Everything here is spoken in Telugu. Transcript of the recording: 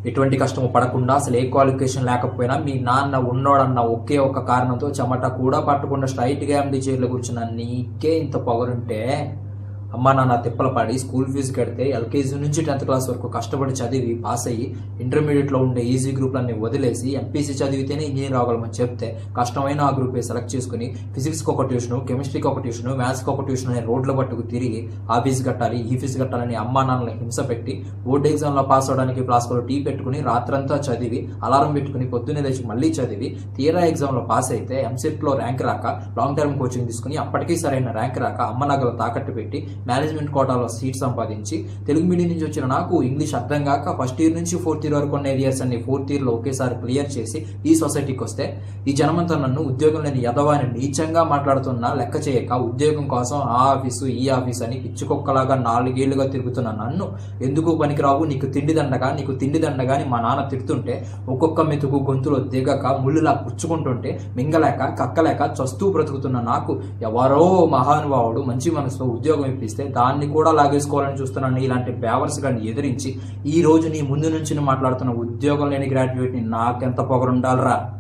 ఎటువంటి కష్టము పడకుండా అసలు ఏ క్వాలిఫికేషన్ లేకపోయినా మీ నాన్న ఉన్నోడన్న ఒకే ఒక కారణంతో చెమట కూడా పట్టకుండా స్ట్రైట్గా ఎండి చైర్లో కూర్చున్న నీకే ఇంత పొగరుంటే అమ్మ నాన్న తిప్పల పడి స్కూల్ ఫీజు కడితే ఎల్కేజీ నుంచి టెన్త్ క్లాస్ వరకు కష్టపడి చదివి పాస్ అయ్యి ఇంటర్మీడియట్లో ఉండే ఈజీ గ్రూప్లన్నీ వదిలేసి ఎంపీసీ చదివితేనే ఇంజనీర్ అవ్వగలమని చెప్తే కష్టమైన ఆ గ్రూపే సెలెక్ట్ చేసుకుని ఫిజిక్స్కి ఒక ట్యూషను కెమిస్ట్రీకి ఒక ట్యూషను మ్యాథ్స్కి ఒక ట్యూషన్ అనే రోడ్ల పట్టుకు తిరిగి ఆ ఫీజు కట్టాలి ఈ ఫీజు కట్టాలని అమ్మా నాన్నని హింస పెట్టి బోర్డు ఎగ్జామ్లో పాస్ అవడానికి ఫ్లాస్క్లో టీ పెట్టుకుని రాత్రంతా చదివి అలారం పెట్టుకుని పొద్దున్నే లేచి మళ్ళీ చదివి తీరా ఎగ్జామ్లో పాస్ అయితే ఎంసెట్లో ర్యాంక్ రాక లాంగ్ టర్మ్ కోచింగ్ తీసుకుని అప్పటికీ సరైన ర్యాంక్ రాక అమ్మ నగలు తాకట్టు పెట్టి మేనేజ్మెంట్ కోటాలో సీట్ సంపాదించి తెలుగు మీడియం నుంచి వచ్చిన నాకు ఇంగ్లీష్ అర్థం కాక ఫస్ట్ ఇయర్ నుంచి ఫోర్త్ ఇయర్ వరకు ఉన్న ఇయర్స్ అన్ని ఫోర్త్ ఇయర్లో ఒకేసారి క్లియర్ చేసి ఈ సొసైటీకి వస్తే ఈ జనమంతా నన్ను ఉద్యోగం లేని యదవాని నీచంగా మాట్లాడుతున్నా లెక్క చేయక ఉద్యోగం కోసం ఆ ఆఫీసు ఈ ఆఫీస్ అని పిచ్చుకొక్కలాగా నాలుగేళ్లుగా తిరుగుతున్న నన్ను ఎందుకు పనికిరావు నీకు తిండి దండగా నీకు తిండి దండగా అని మా నాన్న తిడుతుంటే ఒక్కొక్క మెతుకు గొంతులో దిగక ముళ్ళులా పుచ్చుకుంటుంటే మింగలేక కక్కలేక చస్తూ బ్రతుకుతున్న నాకు ఎవరో మహానుభావుడు మంచి మనసుతో ఉద్యోగం ఇప్పిస్తే దాన్ని కూడా లాగేసుకోవాలని చూస్తున్నాను ఇలాంటి బేవర్స్ గాని ఎదిరించి ఈ రోజు నీ ముందు నుంచి మాట్లాడుతున్న ఉద్యోగం లేని గ్రాడ్యుయేట్ని నాకెంత పొగరుండాలరా